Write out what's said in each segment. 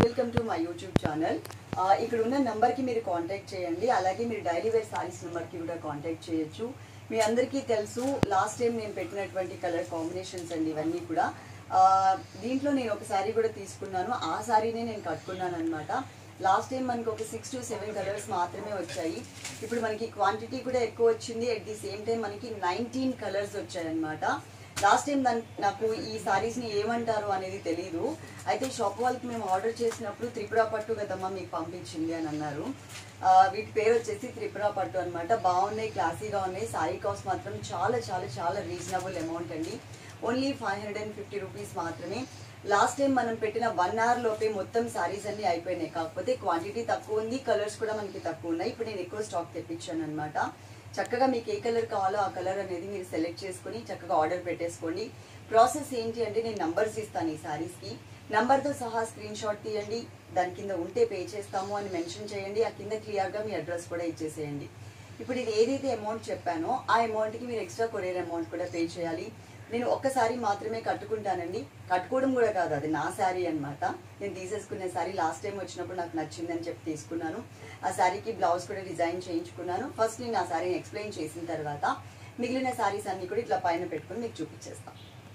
welcome to my YouTube channel ఇక్కడ ఉన్న నెంబర్కి మీరు కాంటాక్ట్ చేయండి అలాగే మీరు డైలీ వేర్ సారీస్ నెంబర్కి కూడా కాంటాక్ట్ చేయొచ్చు మీ అందరికీ తెలుసు లాస్ట్ టైం నేను పెట్టినటువంటి కలర్ కాంబినేషన్స్ అండి ఇవన్నీ కూడా ఆ, దీంట్లో నేను ఒక శారీ కూడా తీసుకున్నాను ఆ శారీనే నేను కట్టుకున్నాను అనమాట లాస్ట్ టైం మనకి ఒక సిక్స్ టు సెవెన్ కలర్స్ మాత్రమే వచ్చాయి ఇప్పుడు మనకి క్వాంటిటీ కూడా ఎక్కువ వచ్చింది అట్ ది సేమ్ టైం మనకి నైన్టీన్ కలర్స్ వచ్చాయన్నమాట లాస్ట్ టైం దాని నాకు ఈ సారీస్ని ఏమంటారు అనేది తెలియదు అయితే షాప్ వాళ్ళకి మేము ఆర్డర్ చేసినప్పుడు త్రిపుర పట్టు కదమ్మా మీకు పంపించింది అని అన్నారు ఆ, వీటి పేరు వచ్చేసి త్రిపుర పట్టు అన్నమాట బాగున్నాయి క్లాసీగా ఉన్నాయి సారీ కాస్ట్ మాత్రం చాలా చాలా చాలా రీజనబుల్ అమౌంట్ అండి only five hundred and fifty rupees మాత్రమే లాస్ట్ టైం మనం పెట్టిన వన్ అవర్ లోపే మొత్తం సారీస్ అన్ని అయిపోయినాయి కాకపోతే క్వాంటిటీ తక్కువ ఉంది కలర్స్ కూడా మనకి తక్కువ ఉన్నాయి ఇప్పుడు నేను ఎక్కువ స్టాక్ తెప్పించాను అనమాట చక్కగా మీకు ఏ కలర్ కావాలో ఆ కలర్ అనేది మీరు సెలెక్ట్ చేసుకొని చక్కగా ఆర్డర్ పెట్టేసుకోండి ప్రాసెస్ ఏంటి అంటే నేను నంబర్స్ ఇస్తాను ఈ సారీస్కి నంబర్తో సహా స్క్రీన్ షాట్ తీయండి దాని కింద ఉంటే పే చేస్తాము అని మెన్షన్ చేయండి ఆ కింద క్లియర్గా మీ అడ్రస్ కూడా ఇచ్చేసేయండి ఇప్పుడు ఇది ఏదైతే అమౌంట్ చెప్పానో ఆ అమౌంట్కి మీరు ఎక్స్ట్రా కొరియర్ అమౌంట్ కూడా పే చేయాలి నేను ఒక్కసారి మాత్రమే కట్టుకుంటానండి కట్టుకోవడం కూడా కాదు అది నా శారీ అన్నమాట నేను తీసేసుకునే శారీ లాస్ట్ టైం వచ్చినప్పుడు నాకు నచ్చిందని చెప్పి తీసుకున్నాను ఆ శారీకి బ్లౌజ్ కూడా డిజైన్ చేయించుకున్నాను ఫస్ట్ నేను ఆ శారీని ఎక్స్ప్లెయిన్ చేసిన తర్వాత మిగిలిన శారీస్ అన్ని కూడా ఇట్లా పైన పెట్టుకుని మీకు చూపించేస్తాను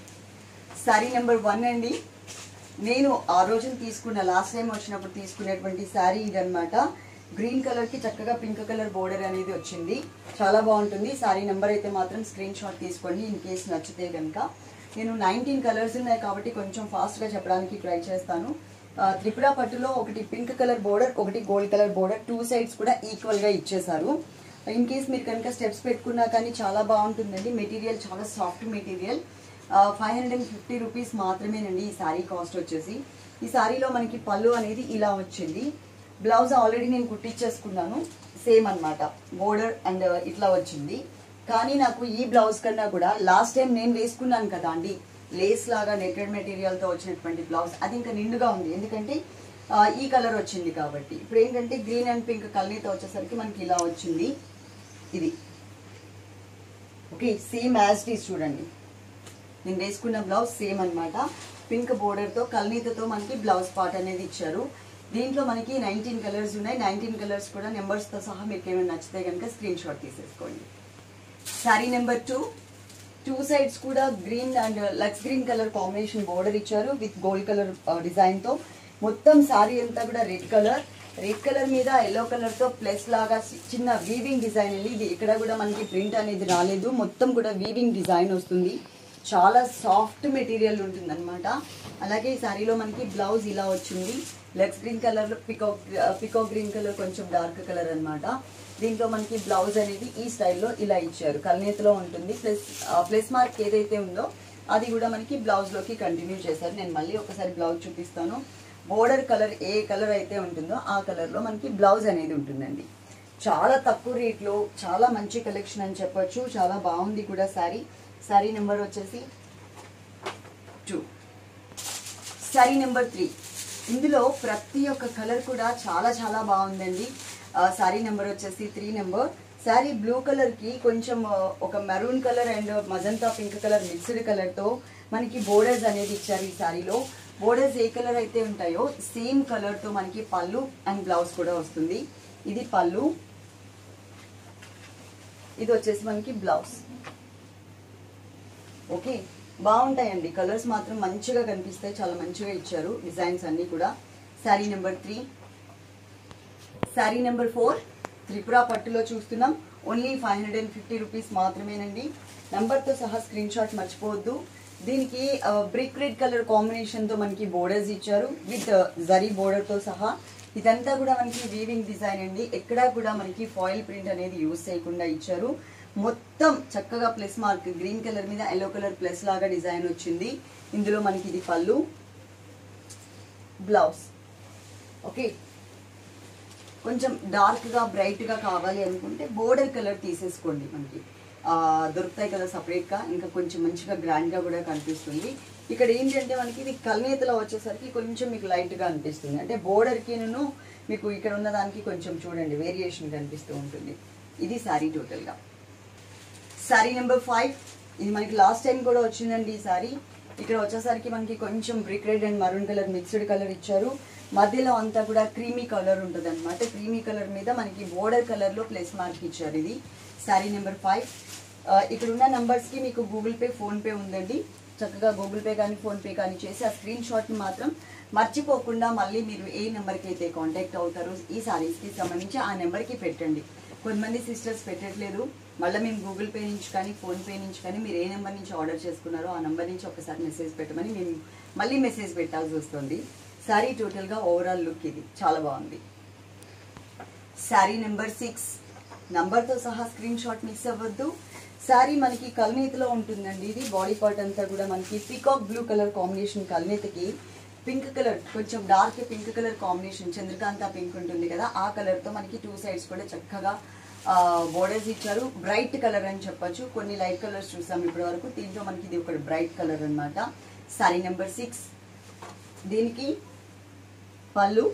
శారీ నెంబర్ వన్ అండి నేను ఆ రోజున తీసుకున్న లాస్ట్ టైం వచ్చినప్పుడు తీసుకునేటువంటి శారీ ఇదనమాట గ్రీన్ కలర్ కి చక్కగా పింక్ కలర్ బోర్డర్ అనేది వచ్చింది చాలా బాగుంటుంది శారీ నెంబర్ అయితే మాత్రం స్క్రీన్ షాట్ తీసుకోండి ఇన్ కేస్ నచ్చితే కనుక నేను నైన్టీన్ కలర్స్ ఉన్నాయి కాబట్టి కొంచెం ఫాస్ట్ గా చెప్పడానికి ట్రై చేస్తాను ఆ, త్రిపుర పట్టులో ఒకటి పింక్ కలర్ బోర్డర్ ఒకటి gold colour border two sides కూడా ఈక్వల్ గా ఇచ్చేసారు ఇన్ కేస్ మీరు కనుక స్టెప్స్ పెట్టుకున్నా కానీ చాలా బాగుంటుందండి మెటీరియల్ చాలా soft material five hundred and fifty rupees మాత్రమేనండి ఈ శారీ కాస్ట్ వచ్చేసి ఈ శారీలో మనకి పళ్ళు అనేది ఇలా వచ్చింది బ్లౌజ్ ఆల్రెడీ నేను కుట్టించేసుకున్నాను సేమ్ అన్నమాట బోర్డర్ అండ్ ఇట్లా వచ్చింది కానీ నాకు ఈ బ్లౌజ్ కన్నా కూడా లాస్ట్ టైం నేను వేసుకున్నాను కదా అండి లేస్ లాగా నెట్టెడ్ మెటీరియల్తో వచ్చినటువంటి బ్లౌజ్ అది ఇంకా నిండుగా ఉంది ఎందుకంటే ఆ, ఈ కలర్ వచ్చింది కాబట్టి ఇప్పుడు ఏంటంటే గ్రీన్ అండ్ పింక్ కలర్తో వచ్చేసరికి మనకి ఇలా వచ్చింది ఇది okay same as it is చూడండి నేను వేసుకున్న బ్లౌజ్ సేమ్ అన్నమాట పింక్ బోర్డర్తో కల్నీతతో మనకి బ్లౌజ్ పార్ట్ అనేది ఇచ్చారు దీంట్లో మనకి నైన్టీన్ కలర్స్ ఉన్నాయి నైన్టీన్ కలర్స్ కూడా నెంబర్స్తో సహా మీకు ఏమైనా నచ్చితే కనుక స్క్రీన్ షాట్ తీసేసుకోండి sari number two two sides కూడా గ్రీన్ అండ్ లక్స్ గ్రీన్ కలర్ కాంబినేషన్ బోర్డర్ ఇచ్చారు విత్ గోల్డ్ కలర్ డిజైన్తో మొత్తం శారీ అంతా కూడా రెడ్ కలర్ రెడ్ కలర్ మీద ఎల్లో కలర్తో ప్లస్ లాగా చి- చిన్న వీవింగ్ డిజైన్ అండి ఇది ఇక్కడ కూడా మనకి ప్రింట్ అనేది రాలేదు మొత్తం కూడా వీవింగ్ డిజైన్ వస్తుంది చాలా సాఫ్ట్ మెటీరియల్ ఉంటుంది అనమాట అలాగే ఈ శారీలో మనకి బ్లౌజ్ ఇలా వచ్చింది legs green colour pico pico green colour కొంచెం డార్క్ కలర్ అన్నమాట దీంట్లో మనకి బ్లౌజ్ అనేది ఈ స్టైల్లో ఇలా ఇచ్చారు కల్నేతలో ఉంటుంది ప్లస్ ప్లస్ మార్క్ ఏదైతే ఉందో అది కూడా మనకి బ్లౌజ్ లోకి కంటిన్యూ చేశారు నేను మళ్ళీ ఒకసారి బ్లౌజ్ చూపిస్తాను బోర్డర్ కలర్ ఏ కలర్ అయితే ఉంటుందో ఆ కలర్ లో మనకి బ్లౌజ్ అనేది ఉంటుందండి చాలా తక్కువ రేట్లో చాలా మంచి కలెక్షన్ అని చెప్పొచ్చు చాలా బాగుంది కూడా శారీ శారీ నెంబర్ వచ్చేసి టూ శారీ నెంబర్ త్రీ ఇందులో ప్రతి ఒక్క కలర్ కూడా చాలా చాలా బాగుందండి ఆ, శారీ నెంబర్ వచ్చేసి three number sari blue colour కి కొంచెం ఆ, ఒక maroon colour and magenta pink colour mixed colour తో మనకి బోర్డర్స్ అనేది ఇచ్చారు ఈ శారీలో బోర్డర్స్ ఏ కలర్ అయితే ఉంటాయో సేమ్ కలర్ తో మనకి పళ్ళు అండ్ బ్లౌజ్ కూడా వస్తుంది ఇది పళ్ళు ఇది వచ్చేసి మనకి బ్లౌజ్ ఓకే బాగుంటాయండి కలర్స్ మాత్రం మంచిగా కనిపిస్తాయి చాలా మంచిగా ఇచ్చారు డిజైన్స్ అన్ని కూడా sari number three sari number four Tripura పట్టులో చూస్తున్నాం only five hundred and fifty rupees మాత్రమేనండి నంబర్తో సహా స్క్రీన్ షాట్ మర్చిపోవద్దు దీనికి బ్రిక్ రెడ్ కలర్ కాంబినేషన్తో మనకి బోర్డర్స్ ఇచ్చారు విత్ జరీ బోర్డర్తో సహా ఇదంతా కూడా మనకి వీవింగ్ డిజైన్ అండి ఎక్కడా కూడా మనకి ఫాయిల్ ప్రింట్ అనేది యూజ్ చేయకుండా ఇచ్చారు మొత్తం చక్కగా ప్లస్ మార్క్ గ్రీన్ కలర్ మీద ఎల్లో కలర్ ప్లస్ లాగా డిజైన్ వచ్చింది ఇందులో మనకి ఇది పళ్ళు బ్లౌజ్ ఓకే కొంచెం డార్క్గా బ్రైట్గా కావాలి అనుకుంటే బోర్డర్ కలర్ తీసేసుకోండి మనకి ఆ, దొరుకుతాయి కదా సపరేట్గా ఇంకా కొంచెం మంచిగా గ్రాండ్గా కూడా కనిపిస్తుంది ఇక్కడ ఏంటంటే మనకి ఇది కల్నేతలో వచ్చేసరికి కొంచెం మీకు లైట్గా అనిపిస్తుంది అంటే బోర్డర్కిను మీకు ఇక్కడ ఉన్న దానికి కొంచెం చూడండి వేరియేషన్ కనిపిస్తూ ఉంటుంది ఇది శారీ టోటల్గా శారీ నెంబర్ ఫైవ్ ఇది మనకి లాస్ట్ టైం కూడా వచ్చిందండి ఈ శారీ ఇక్కడ వచ్చేసరికి మనకి కొంచెం brick red and maroon colour mixed colour ఇచ్చారు మధ్యలో అంతా కూడా క్రీమీ కలర్ ఉంటుంది అనమాట క్రీమీ కలర్ మీద మనకి బోర్డర్ కలర్లో ప్లస్ మార్క్ ఇచ్చారు ఇది శారీ నెంబర్ ఫైవ్ ఇక్కడ ఉన్న నంబర్స్కి మీకు గూగుల్ పే ఫోన్పే ఉందండి చక్కగా గూగుల్ పే కానీ ఫోన్పే కానీ చేసి ఆ స్క్రీన్ షాట్ని మాత్రం మర్చిపోకుండా మళ్ళీ మీరు ఏ నెంబర్కి అయితే కాంటాక్ట్ అవుతారో ఈ సారీస్కి సంబంధించి ఆ నెంబర్కి పెట్టండి కొంతమంది సిస్టర్స్ పెట్టట్లేదు మళ్ళీ మేము గూగుల్ పే నుంచి కానీ ఫోన్పే నుంచి కానీ మీరు ఏ నెంబర్ నుంచి ఆర్డర్ చేసుకున్నారో ఆ నెంబర్ నుంచి ఒకసారి మెసేజ్ పెట్టమని మేము మళ్ళీ మెసేజ్ పెట్టాల్సి వస్తుంది శారీ టోటల్గా ఓవరాల్ లుక్ ఇది చాలా బాగుంది శారీ నెంబర్ సిక్స్ నంబర్తో సహా స్క్రీన్ షాట్ మిస్ అవ్వద్దు శారీ మనకి కల్నేతలో ఉంటుందండి ఇది బాడీ పార్ట్ అంతా కూడా మనకి పికాక్ బ్లూ కలర్ కాంబినేషన్ కల్నేతకి పింక్ కలర్ కొంచెం డార్క్ పింక్ కలర్ కాంబినేషన్ చంద్రకాంత పింక్ ఉంటుంది కదా ఆ కలర్తో మనకి టూ సైడ్స్ కూడా చక్కగా బోర్డర్స్ ఇచ్చారు బ్రైట్ కలర్ అని చెప్పొచ్చు కొన్ని లైట్ కలర్స్ చూసాం ఇప్పటి వరకు దీంట్లో మనకి ఇది ఒక బ్రైట్ కలర్ అన్నమాట శారీ నెంబర్ సిక్స్ దీనికి పళ్ళు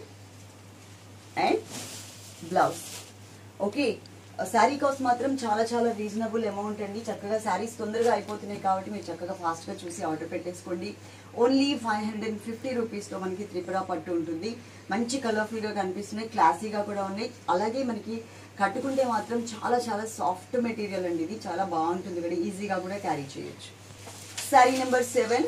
and blouse okay sari cost మాత్రం చాలా చాలా రీజనబుల్ అమౌంట్ అండి చక్కగా శారీస్ తొందరగా అయిపోతున్నాయి కాబట్టి మీరు చక్కగా ఫాస్ట్గా చూసి ఆర్డర్ పెట్టేసుకోండి only five hundred and fifty రూపీస్లో మనకి త్రిపుర పట్టు ఉంటుంది మంచి కలర్ఫుల్గా కనిపిస్తున్నాయి క్లాసీగా కూడా ఉన్నాయి అలాగే మనకి కట్టుకుంటే మాత్రం చాలా చాలా సాఫ్ట్ మెటీరియల్ అండి ఇది చాలా బాగుంటుంది కూడా ఈజీగా కూడా క్యారీ చేయొచ్చు శారీ నెంబర్ సెవెన్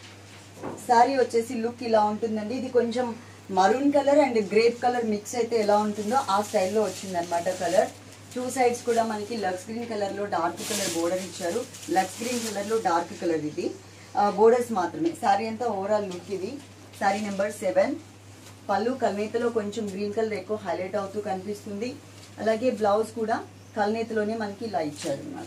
శారీ వచ్చేసి లుక్ ఇలా ఉంటుందండి ఇది కొంచెం maroon colour and grape colour mix అయితే ఎలా ఉంటుందో ఆ స్టైల్లో వచ్చింది అనమాట కలర్ టూ సైడ్స్ కూడా మనకి లక్స్ గ్రీన్ కలర్లో డార్క్ కలర్ బోర్డర్ ఇచ్చారు లక్స్ గ్రీన్ కలర్లో డార్క్ కలర్ ఇది బోర్డర్స్ మాత్రమే శారీ అంతా ఓవరాల్ లుక్ ఇది శారీ నెంబర్ సెవెన్ పళ్ళు కల్నేతలో కొంచెం గ్రీన్ కలర్ ఎక్కువ హైలైట్ అవుతూ కనిపిస్తుంది అలాగే బ్లౌజ్ కూడా కల్నేతలోనే మనకి ఇలా ఇచ్చారు అనమాట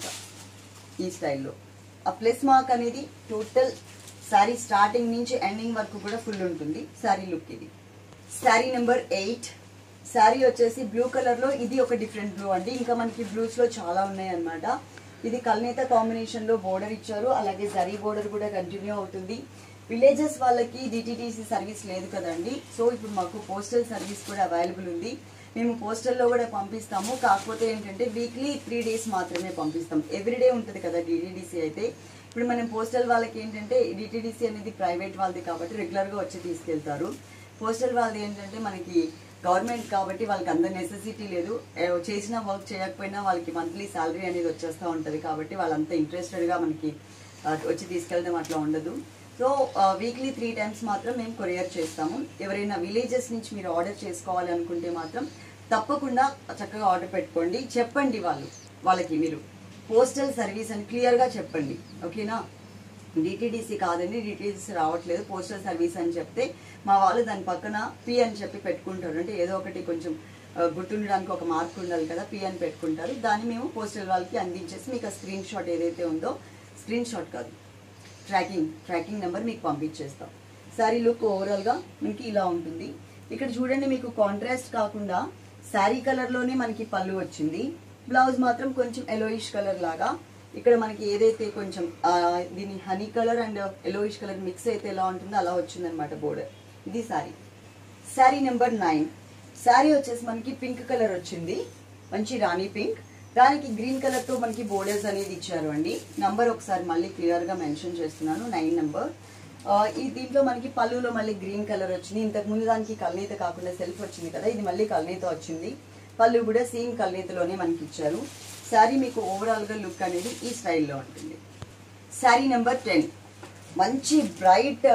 ఈ స్టైల్లో ఆ ప్లస్ మార్క్ అనేది టోటల్ శారీ స్టార్టింగ్ నుంచి ఎండింగ్ వరకు కూడా ఫుల్ ఉంటుంది శారీ లుక్ ఇది శారీ నెంబర్ ఎయిట్ శారీ వచ్చేసి బ్లూ కలర్ లో ఇది ఒక డిఫరెంట్ బ్లూ అండి ఇంకా మనకి బ్లూస్ లో చాలా ఉన్నాయి అన్నమాట ఇది కల్నేత కాంబినేషన్ లో బోర్డర్ ఇచ్చారు అలాగే జరీ బోర్డర్ కూడా కంటిన్యూ అవుతుంది విలేజెస్ వాళ్ళకి డిటిటిసి సర్వీస్ లేదు కదండి సో ఇప్పుడు మాకు పోస్టల్ సర్వీస్ కూడా అవైలబుల్ ఉంది మేము పోస్టల్లో కూడా పంపిస్తాము కాకపోతే ఏంటంటే వీక్లీ త్రీ డేస్ మాత్రమే పంపిస్తాం ఎవ్రీడే ఉంటుంది కదా డిటిడిసి అయితే ఇప్పుడు మనం పోస్టల్ వాళ్ళకి ఏంటంటే డిటిడిసి అనేది ప్రైవేట్ వాళ్ళది కాబట్టి రెగ్యులర్గా వచ్చి తీసుకెళ్తారు పోస్టల్ వాళ్ళది ఏంటంటే మనకి గవర్నమెంట్ కాబట్టి వాళ్ళకి అంత నెసెసిటీ లేదు ఏ, చేసిన వర్క్ చేయకపోయినా వాళ్ళకి మంత్లీ శాలరీ అనేది వచ్చేస్తూ ఉంటుంది కాబట్టి వాళ్ళంత ఇంట్రెస్టెడ్గా మనకి ఆ, వచ్చి తీసుకెళ్ళడం అట్లా ఉండదు సో వీక్లీ త్రీ టైమ్స్ మాత్రం మేము కొరియర్ చేస్తాము ఎవరైనా విలేజెస్ నుంచి మీరు ఆర్డర్ చేసుకోవాలి అనుకుంటే మాత్రం తప్పకుండా చక్కగా ఆర్డర్ పెట్టుకోండి చెప్పండి వాళ్ళు వాళ్ళకి మీరు పోస్టల్ సర్వీస్ అని క్లియర్గా చెప్పండి ఓకేనా డిటిడిసి కాదండి డిటిడిసి రావట్లేదు పోస్టల్ సర్వీస్ అని చెప్తే మా వాళ్ళు దాని పక్కన పి అని చెప్పి పెట్టుకుంటారు అంటే ఏదో ఒకటి కొంచెం ఆ, గుర్తుండడానికి ఒక మార్క్ ఉండాలి కదా పి అని పెట్టుకుంటారు దాన్ని మేము పోస్టల్ వాళ్ళకి అందించేసి మీకు ఆ స్క్రీన్ షాట్ ఏదైతే ఉందో స్క్రీన్ షాట్ కాదు ట్రాకింగ్ ట్రాకింగ్ నెంబర్ మీకు పంపించేస్తాం శారీ లుక్ ఓవరాల్గా మీకు ఇలా ఉంటుంది ఇక్కడ చూడండి మీకు కాంట్రాస్ట్ కాకుండా శారీ కలర్లోనే మనకి పళ్ళు వచ్చింది బ్లౌజ్ మాత్రం కొంచెం ఎలోయిష్ కలర్ లాగా ఇక్కడ మనకి ఏదైతే కొంచెం ఆ, దీని honey colour and yellowish colour mix అయితే ఎలా ఉంటుందో అలా వచ్చిందనమాట బోర్డర్ ఇది శారీ శారీ నెంబర్ నైన్ శారీ వచ్చేసి మనకి పింక్ కలర్ వచ్చింది మంచి రాణి పింక్ దానికి గ్రీన్ కలర్ తో మనకి బోర్డర్స్ అనేది ఇచ్చారు అండి నంబర్ ఒకసారి మళ్ళీ క్లియర్ గా మెన్షన్ చేస్తున్నాను నైన్ నెంబర్ ఈ దీంట్లో మనకి పళ్ళులో మళ్ళీ గ్రీన్ కలర్ వచ్చింది ఇంతకు ముందు దానికి కల్నేత కాకుండా సెల్ఫ్ వచ్చింది కదా ఇది మళ్ళీ కల్నేత వచ్చింది పళ్ళు కూడా సేమ్ కల్నేతలోనే మనకి ఇచ్చారు శారీ మీకు ఓవరాల్ గా లుక్ అనేది ఈ స్టైల్లో ఉంటుంది శారీ నెంబర్ టెన్ మంచి బ్రైట్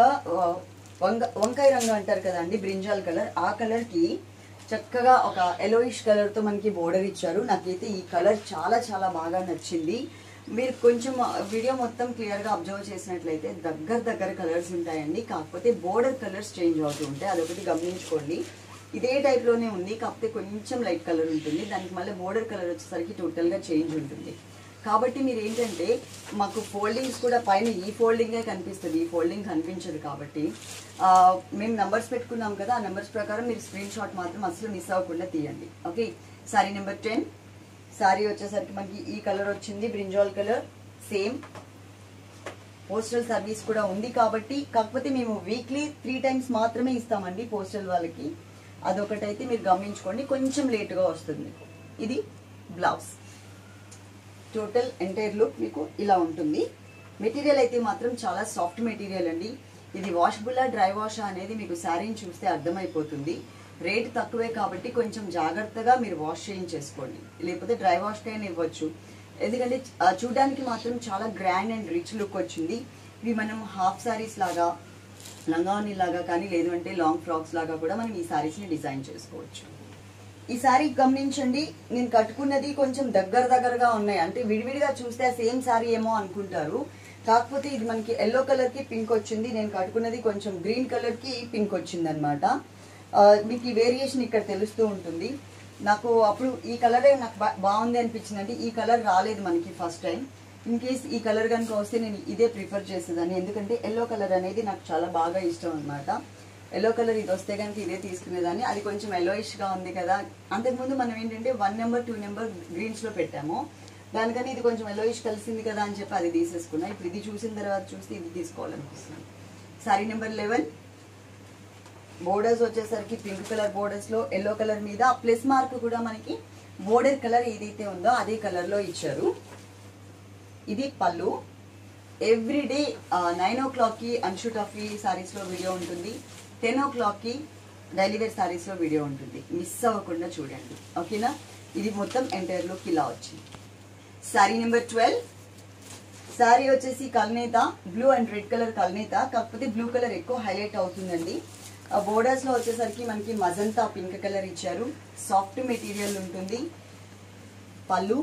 వంగ వంకాయ రంగు అంటారు కదండి బ్రింజాల్ కలర్ ఆ కలర్ కి చక్కగా ఒక ఎలోయిష్ కలర్ తో మనకి బోర్డర్ ఇచ్చారు నాకైతే ఈ కలర్ చాలా చాలా బాగా నచ్చింది మీరు కొంచెం వీడియో మొత్తం క్లియర్ గా అబ్జర్వ్ చేసినట్లయితే దగ్గర దగ్గర కలర్స్ ఉంటాయండి కాకపోతే బోర్డర్ కలర్స్ చేంజ్ అవుతూ ఉంటాయి అదొకటి గమనించుకోండి ఇదే టైప్ లోనే ఉంది కాకపోతే కొంచెం లైట్ కలర్ ఉంటుంది దానికి మళ్ళీ బోర్డర్ కలర్ వచ్చేసరికి టోటల్ గా చేంజ్ ఉంటుంది కాబట్టి మీరు ఏంటంటే మాకు ఫోల్డింగ్స్ కూడా పైన ఈ ఫోల్డింగే కనిపిస్తుంది ఈ ఫోల్డింగ్ కనిపించదు కాబట్టి ఆ, మేము నంబర్స్ పెట్టుకున్నాం కదా ఆ నంబర్స్ ప్రకారం మీరు స్క్రీన్ షాట్ మాత్రం అసలు మిస్ అవ్వకుండా తీయండి okay sari number ten sari వచ్చేసరికి మనకి ఈ కలర్ వచ్చింది brinjal colour same postal service కూడా ఉంది కాబట్టి కాకపోతే మేము వీక్లీ త్రీ టైమ్స్ మాత్రమే ఇస్తామండి పోస్టల్ వాళ్ళకి అదొకటైతే మీరు గమనించుకోండి కొంచెం లేట్గా వస్తుంది ఇది బ్లౌజ్ టోటల్ ఎంటైర్ లుక్ మీకు ఇలా ఉంటుంది మెటీరియల్ అయితే మాత్రం చాలా సాఫ్ట్ మెటీరియల్ అండి ఇది వాషబుల్లా డ్రై వాషా అనేది మీకు శారీని చూస్తే అర్థమైపోతుంది రేట్ తక్కువే కాబట్టి కొంచెం జాగ్రత్తగా మీరు వాష్ చేయించేసుకోండి లేకపోతే డ్రై వాష్కైనా ఇవ్వచ్చు ఎందుకంటే ఆ, చూడడానికి మాత్రం చాలా గ్రాండ్ అండ్ రిచ్ లుక్ వచ్చింది ఇవి మనం హాఫ్ శారీస్ లాగా లంగావని లాగా కానీ లేదు అంటే లాంగ్ ఫ్రాక్స్ లాగా కూడా మనం ఈ శారీస్ని డిజైన్ చేసుకోవచ్చు ఈ శారీ గమనించండి నేను కట్టుకున్నది కొంచెం దగ్గర దగ్గరగా ఉన్నాయి అంటే విడివిడిగా చూస్తే సేమ్ శారీ ఏమో అనుకుంటారు కాకపోతే ఇది మనకి ఎల్లో కలర్ కి పింక్ వచ్చింది నేను కట్టుకున్నది కొంచెం గ్రీన్ కలర్ కి పింక్ వచ్చింది అనమాట మీకు ఈ వేరియేషన్ ఇక్కడ తెలుస్తూ ఉంటుంది నాకు అప్పుడు ఈ కలరే నాకు బా- బాగుంది అనిపించింది అంటే ఈ కలర్ రాలేదు మనకి ఫస్ట్ టైం ఇన్ కేస్ ఈ కలర్ కనుక వస్తే నేను ఇదే ప్రిఫర్ చేసేదాన్ని ఎందుకంటే ఎల్లో కలర్ అనేది నాకు చాలా బాగా ఇష్టం అనమాట ఎల్లో కలర్ ఇది వస్తే కనుక ఇదే తీసుకునేదాన్ని అది కొంచెం yellowish గా ఉంది కదా అంతకుముందు మనం ఏంటంటే వన్ నెంబర్ టూ నెంబర్ గ్రీన్స్లో పెట్టాము దానికని ఇది కొంచెం ఎల్లోయిష్ కలిసింది కదా అని చెప్పి అది తీసేసుకున్నా ఇప్పుడు ఇది చూసిన తర్వాత చూస్తే ఇది తీసుకోవాలనిపిస్తుంది సారీ నెంబర్ లెవెన్ బోర్డర్స్ వచ్చేసరికి పింక్ కలర్ బోర్డర్స్ లో ఎల్లో కలర్ మీద ప్లస్ మార్క్ కూడా మనకి బోర్డర్ కలర్ ఏదైతే ఉందో అదే కలర్ లో ఇచ్చారు ఇది పళ్ళు ఎవ్రీ డే నైన్ ఓ క్లాక్కి అన్షు టఫీ సారీస్లో వీడియో ఉంటుంది టెన్ ఓ క్లాక్కి డైలీ వేర్ సారీస్లో వీడియో ఉంటుంది మిస్ అవ్వకుండా చూడండి ఓకేనా ఇది మొత్తం ఎంటైర్ లుక్ ఇలా వచ్చింది సారీ నెంబర్ ట్వెల్వ్ సారీ వచ్చేసి కల్నేత బ్లూ అండ్ రెడ్ కలర్ కల్నేత కాకపోతే బ్లూ కలర్ ఎక్కువ హైలైట్ అవుతుందండి ఆ బోర్డర్స్ లో వచ్చేసరికి మనకి మజంతా పింక్ కలర్ ఇచ్చారు సాఫ్ట్ మెటీరియల్ ఉంటుంది పళ్ళు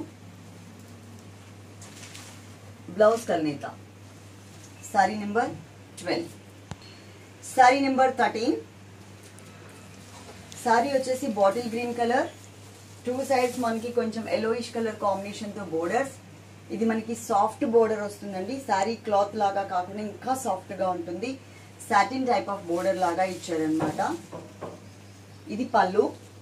బ్లౌజ్ కల్నేత sari number twelve sari number thirteen sari వచ్చేసి bottle green colour two sides మనకి కొంచెం ఎలోయిష్ కలర్ కాంబినేషన్ తో బోర్డర్స్ ఇది మనకి సాఫ్ట్ బోర్డర్ వస్తుందండి సారీ క్లాత్ లాగా కాకుండా ఇంకా సాఫ్ట్ గా ఉంటుంది సాటిన్ టైప్ ఆఫ్ బోర్డర్ లాగా ఇచ్చారనమాట ఇది పళ్ళు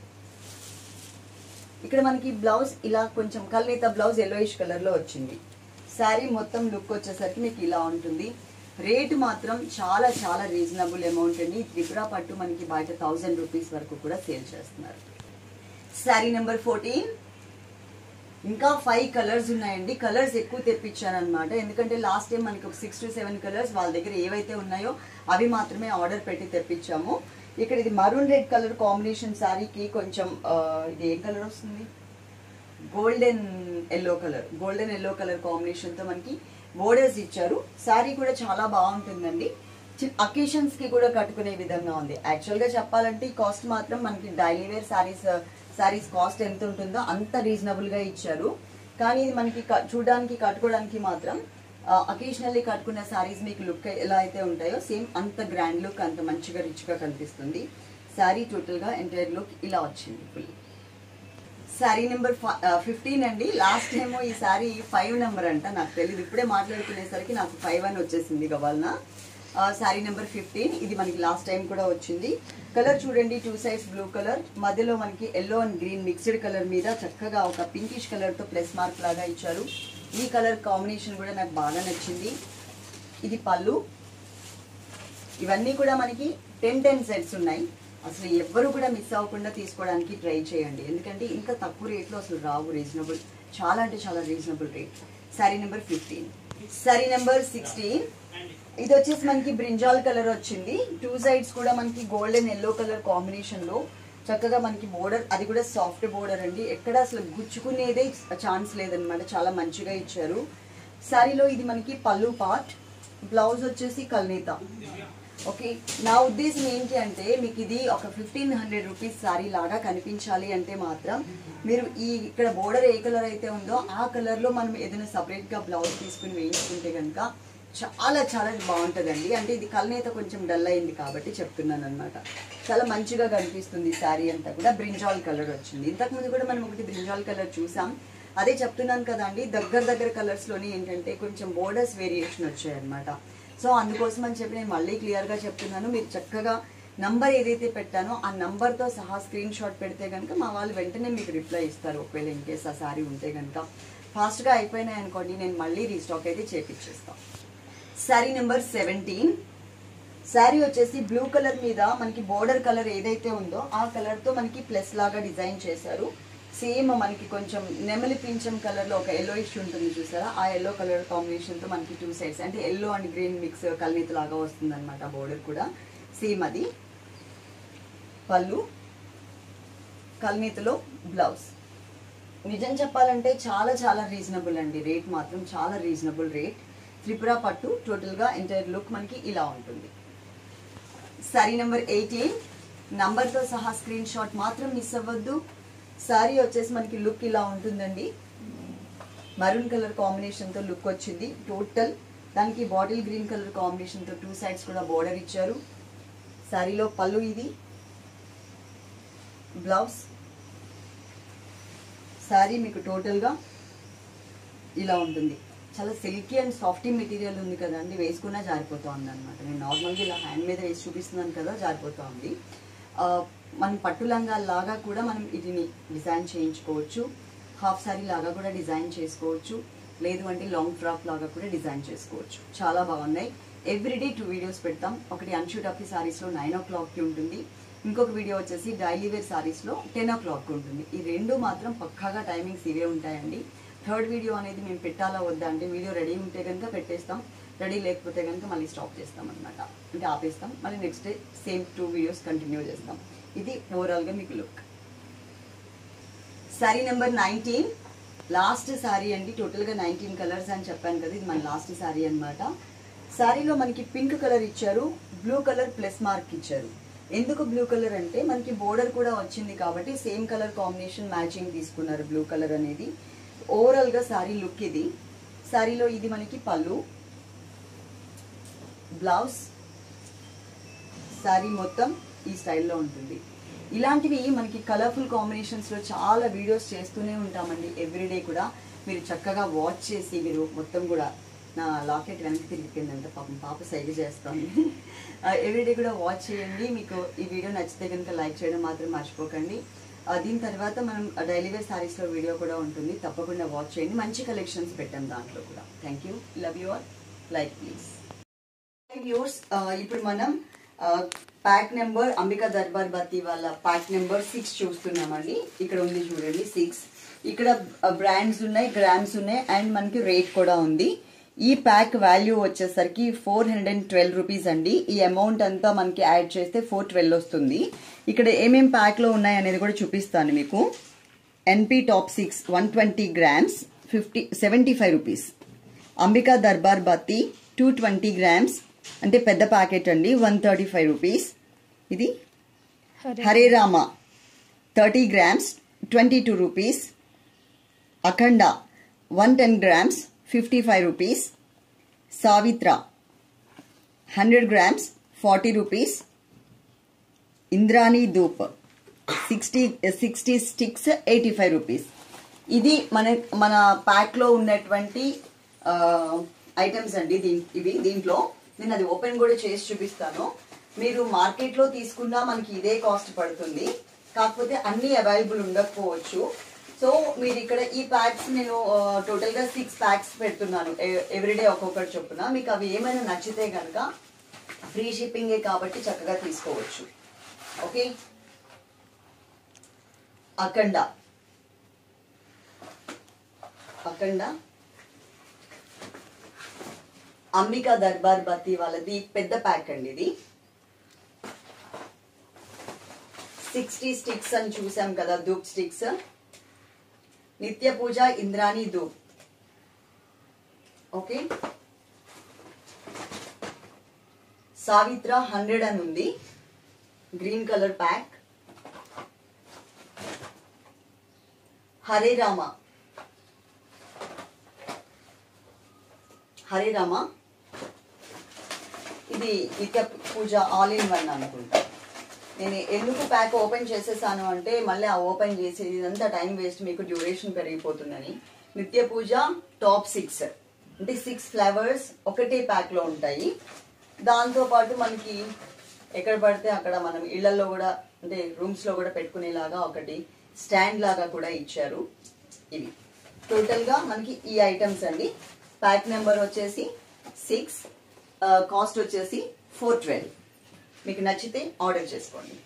ఇక్కడ మనకి బ్లౌజ్ ఇలా కొంచెం కల్నేత బ్లౌజ్ ఎల్లోయిష్ కలర్ లో వచ్చింది శారీ మొత్తం లుక్ వచ్చేసరికి మీకు ఇలా ఉంటుంది రేటు మాత్రం చాలా చాలా రీజనబుల్ అమౌంట్ అండి త్రిపుర పట్టు మనకి బయట థౌజండ్ రూపీస్ వరకు కూడా సేల్ చేస్తున్నారు శారీ నెంబర్ ఫోర్టీన్ ఇంకా ఫైవ్ కలర్స్ ఉన్నాయండి కలర్స్ ఎక్కువ తెప్పించాను అనమాట ఎందుకంటే లాస్ట్ టైం మనకి ఒక సిక్స్ టు సెవెన్ కలర్స్ వాళ్ళ దగ్గర ఏవైతే ఉన్నాయో అవి మాత్రమే ఆర్డర్ పెట్టి తెప్పించాము ఇక్కడ ఇది మరూన్ రెడ్ కలర్ కాంబినేషన్ శారీకి కొంచెం ఆ, ఇది ఏ కలర్ వస్తుంది golden yellow colour golden yellow colour combination తో మనకి బోర్డర్స్ ఇచ్చారు శారీ కూడా చాలా బాగుంటుందండి అకేషన్స్ కి కూడా కట్టుకునే విధంగా ఉంది యాక్చువల్ గా చెప్పాలంటే ఈ కాస్ట్ మాత్రం మనకి daily wear saris saris cost ఎంత ఉంటుందో అంత రీజనబుల్ గా ఇచ్చారు కానీ ఇది మనకి క- చూడడానికి కట్టుకోవడానికి మాత్రం అకేషనల్లీ కట్టుకున్న శారీస్ మీకు లుక్ ఎలా అయితే ఉంటాయో సేమ్ అంత గ్రాండ్ లుక్ అంత మంచిగా రిచ్ గా కనిపిస్తుంది శారీ టోటల్ గా ఎంటైర్ లుక్ ఇలా వచ్చింది ఫుల్ శారీ నెంబర్ ఫిఫ్టీన్ అండి లాస్ట్ ఏమో ఈ శారీ ఫైవ్ నెంబర్ అంట నాకు తెలియదు ఇప్పుడే మాట్లాడుకునేసరికి నాకు ఫైవ్ అని వచ్చేసింది గవాలన శారీ నెంబర్ ఫిఫ్టీన్ ఇది మనకి లాస్ట్ టైం కూడా వచ్చింది కలర్ చూడండి టూ సైడ్స్ బ్లూ కలర్ మధ్యలో మనకి yellow and green mixed colour మీద చక్కగా ఒక పింకిష్ కలర్ తో ప్లస్ మార్క్ లాగా ఇచ్చారు ఈ కలర్ కాంబినేషన్ కూడా నాకు బాగా నచ్చింది ఇది పళ్ళు ఇవన్నీ కూడా మనకి టెన్ టెన్ సెట్స్ ఉన్నాయి అసలు ఎవ్వరు కూడా మిస్ అవ్వకుండా తీసుకోవడానికి ట్రై చేయండి ఎందుకంటే ఇంత తక్కువ రేట్లో అసలు రావు రీజనబుల్ చాలా అంటే చాలా reasonable rate sari number fifteen sari number sixteen ఇది వచ్చేసి మనకి బ్రింజాల్ కలర్ వచ్చింది టూ సైడ్స్ కూడా మనకి గోల్డెన్ ఎల్లో కలర్ కాంబినేషన్ లో చక్కగా మనకి బోర్డర్ అది కూడా సాఫ్ట్ బోర్డర్ అండి ఎక్కడ అసలు గుచ్చుకునేదే ఛాన్స్ లేదనమాట చాలా మంచిగా ఇచ్చారు సారీలో ఇది మనకి పళ్ళు పార్ట్ బ్లౌజ్ వచ్చేసి కల్నేత ఓకే నా ఉద్దేశం ఏంటి అంటే మీకు ఇది ఒక ఫిఫ్టీన్ హండ్రెడ్ రూపీస్ సారీ లాగా కనిపించాలి అంటే మాత్రం మీరు ఈ ఇక్కడ బోర్డర్ ఏ కలర్ అయితే ఉందో ఆ కలర్ లో మనం ఏదైనా సపరేట్ గా బ్లౌజ్ తీసుకుని వేయించుకుంటే కనుక చాలా చాలా బాగుంటుందండి అంటే ఇది కల్నేత కొంచెం డల్ అయింది కాబట్టి చెప్తున్నాను అనమాట చాలా మంచిగా కనిపిస్తుంది శారీ అంతా కూడా బ్రింజాల్ కలర్ వచ్చింది ఇంతకుముందు కూడా మనం ఒకటి బ్రింజాల్ కలర్ చూసాం అదే చెప్తున్నాను కదండి దగ్గర దగ్గర కలర్స్ లోనే ఏంటంటే కొంచెం బోర్డర్స్ వేరియేషన్ వచ్చాయన్నమాట సో అందుకోసం అని చెప్పి నేను మళ్ళీ క్లియర్ గా చెప్తున్నాను మీరు చక్కగా నంబర్ ఏదైతే పెట్టానో ఆ నంబర్ తో సహా స్క్రీన్ షాట్ పెడితే కనుక మా వాళ్ళు వెంటనే మీకు రిప్లై ఇస్తారు ఒకవేళ ఇన్ కేస్ ఆ సారీ ఉంటే కనుక ఫాస్ట్ గా అయిపోయినాయి అనుకోండి నేను మళ్ళీ రీస్టాక్ అయితే చేపించేస్తాను శారీ నెంబర్ సెవెంటీన్ శారీ వచ్చేసి బ్లూ కలర్ మీద మనకి బోర్డర్ కలర్ ఏదైతే ఉందో ఆ కలర్ తో మనకి ప్లస్ లాగా డిజైన్ చేశారు సేమ్ మనకి కొంచెం నెమలి పింఛం కలర్ లో ఒక ఎల్లో ఇష్యూ ఉంటుంది చూసారా ఆ ఎల్లో కలర్ కాంబినేషన్ తో మనకి టూ సైడ్స్ అంటే ఎల్లో అండ్ గ్రీన్ మిక్స్ కల్నీతి లాగా వస్తుంది అనమాట బోర్డర్ కూడా సేమ్ అది పళ్ళు కల్నీతిలో బ్లౌజ్ నిజం చెప్పాలంటే చాలా చాలా రీజనబుల్ అండి రేట్ మాత్రం చాలా రీజనబుల్ రేట్ త్రిపుర పట్టు టోటల్గా ఎంటైర్ లుక్ మనకి ఇలా ఉంటుంది సారీ నెంబర్ ఎయిటీన్ నంబర్తో సహా స్క్రీన్ షాట్ మాత్రం మిస్ అవ్వద్దు సారీ వచ్చేసి మనకి లుక్ ఇలా ఉంటుందండి మరూన్ కలర్ కాంబినేషన్తో లుక్ వచ్చింది టోటల్ దానికి బాటిల్ గ్రీన్ కలర్ కాంబినేషన్తో టూ సైడ్స్ కూడా బోర్డర్ ఇచ్చారు సారీలో పళ్ళు ఇది బ్లౌజ్ శారీ మీకు టోటల్గా ఇలా ఉంటుంది చాలా సిల్కీ అండ్ సాఫ్టీ మెటీరియల్ ఉంది కదండి వేసుకున్నా జారిపోతూ ఉంది అనమాట నేను నార్మల్గా ఇలా హ్యాండ్ మీద వేసి చూపిస్తున్నాను కదా జారిపోతూ ఉంది ఆ, మనం పట్టు లంగా లాగా కూడా మనం వీటిని డిజైన్ చేయించుకోవచ్చు హాఫ్ శారీ లాగా కూడా డిజైన్ చేసుకోవచ్చు లేదు అంటే లాంగ్ ఫ్రాక్ లాగా కూడా డిజైన్ చేసుకోవచ్చు చాలా బాగున్నాయి ఎవ్రీడే టూ వీడియోస్ పెడతాం ఒకటి అన్షూట్ ఈ సారీస్లో నైన్ ఓ క్లాక్కి ఉంటుంది ఇంకొక వీడియో వచ్చేసి డైలీ వేర్ సారీస్లో టెన్ ఓ క్లాక్ ఉంటుంది ఈ రెండు మాత్రం పక్కాగా టైమింగ్స్ ఇవే ఉంటాయండి థర్డ్ వీడియో అనేది మేము పెట్టాలా వద్దా అంటే వీడియో రెడీ ఉంటే కనుక పెట్టేస్తాం రెడీ లేకపోతే కనుక మళ్ళీ స్టాప్ చేస్తాం అనమాట అంటే ఆపేస్తాం మళ్ళీ next day same two videos continue చేస్తాం ఇది ఓవరాల్గా మీకు look sari number nineteen last sari అండి టోటల్గా నైన్టీన్ కలర్స్ అని చెప్పాను కదా ఇది మన లాస్ట్ సారీ అన్నమాట సారీలో మనకి పింక్ కలర్ ఇచ్చారు బ్లూ కలర్ ప్లస్ మార్క్ ఇచ్చారు ఎందుకు బ్లూ కలర్ అంటే మనకి బోర్డర్ కూడా వచ్చింది కాబట్టి సేమ్ కలర్ కాంబినేషన్ మ్యాచింగ్ తీసుకున్నారు బ్లూ కలర్ అనేది ఓవరాల్గా సారీ లుక్ ఇది సారీలో ఇది మనకి పళ్ళు బ్లౌజ్ సారీ మొత్తం ఈ స్టైల్లో ఉంటుంది ఇలాంటివి మనకి కలర్ఫుల్ కాంబినేషన్స్లో చాలా వీడియోస్ చేస్తూనే ఉంటామండి ఎవ్రీడే కూడా మీరు చక్కగా వాచ్ చేసి మీరు మొత్తం కూడా నా లాకెట్ వెనక్కి తిరిగిపోయిందంటే పాపం పాప సైగ చేస్తాను ఎవ్రీడే కూడా వాచ్ చేయండి మీకు ఈ వీడియో నచ్చితే కనుక లైక్ చేయడం మాత్రం మర్చిపోకండి ఆ, దీని తర్వాత మనం డైలీ వేర్ సారీస్లో వీడియో కూడా ఉంటుంది తప్పకుండా వాచ్ చేయండి మంచి కలెక్షన్స్ పెట్టాం దాంట్లో కూడా thank you love you all like please viewers ఇప్పుడు మనం ప్యాక్ నెంబర్ అంబికా దర్బార్ బత్తి వాళ్ళ ప్యాక్ నెంబర్ సిక్స్ చూస్తున్నామండి ఇక్కడ ఉంది చూడండి సిక్స్ ఇక్కడ బ్రాండ్స్ ఉన్నాయి గ్రామ్స్ ఉన్నాయి అండ్ మనకి రేట్ కూడా ఉంది ఈ ప్యాక్ వాల్యూ వచ్చేసరికి four hundred and twelve rupees అండి ఈ అమౌంట్ అంతా మనకి యాడ్ చేస్తే ఫోర్ ట్వెల్వ్ వస్తుంది ఇక్కడ ఏమేం ప్యాక్లో ఉన్నాయి అనేది కూడా చూపిస్తాను మీకు NP top six one twenty grams fifty seventy five rupees Ambika Darbar Bathi two twenty grams అంటే పెద్ద ప్యాకెట్ అండి వన్ థర్టీ ఫైవ్ రూపీస్ ఇది Hare Rama thirty grams twenty two rupees Akhanda one ten grams fifty five rupees Savitra hundred grams forty rupees Indrani Dhoop sixty sixty sticks eighty five rupees ఇది మన మన ప్యాక్లో ఉన్నటువంటి items అండి దీ ఇవి దీంట్లో నేను అది ఓపెన్ కూడా చేసి చూపిస్తాను మీరు మార్కెట్లో తీసుకున్నా మనకి ఇదే కాస్ట్ పడుతుంది కాకపోతే అన్ని అవైలబుల్ ఉండకపోవచ్చు సో మీరు ఇక్కడ ఈ ప్యాక్స్ నేను టోటల్గా సిక్స్ ప్యాక్స్ పెడుతున్నాను ఎవ్రీడే ఒక్కొక్కటి చొప్పున మీకు అవి ఏమైనా నచ్చితే కనుక ఫ్రీ షిప్పింగే కాబట్టి చక్కగా తీసుకోవచ్చు ఓకే అఖండ అఖండ అంబికా దర్బార్ బత్తి వాళ్ళది పెద్ద ప్యాక్ అండి ఇది సిక్స్టీ స్టిక్స్ అని చూసాం కదా dhoop sticks Nitya Puja Indrani Dhoop okay Savitra hundred అని ఉంది green colour pack Hare Rama Hare Rama ఇది నిత్య పూజ ఆల్ ఇన్ వన్ అనుకుంటా నేను ఎందుకు ప్యాక్ ఓపెన్ చేసేసాను అంటే మళ్ళీ ఆ ఓపెన్ చేసి ఇదంతా టైం వేస్ట్ మీకు డ్యూరేషన్ పెరిగిపోతుందని నిత్య పూజ టాప్ సిక్స్ అంటే సిక్స్ ఫ్లేవర్స్ ఒకటే ప్యాక్లో ఉంటాయి దాంతో పాటు మనకి ఎక్కడ పడితే అక్కడ మనం ఇళ్లలో కూడా అంటే రూమ్స్లో కూడా పెట్టుకునేలాగా ఒకటి స్టాండ్ లాగా కూడా ఇచ్చారు ఇవి టోటల్గా మనకి ఈ ఐటమ్స్ అండి ప్యాక్ నెంబర్ వచ్చేసి సిక్స్ కాస్ట్ వచ్చేసి ఫోర్ ట్వెల్వ్ మీకు నచ్చితే ఆర్డర్ చేసుకోండి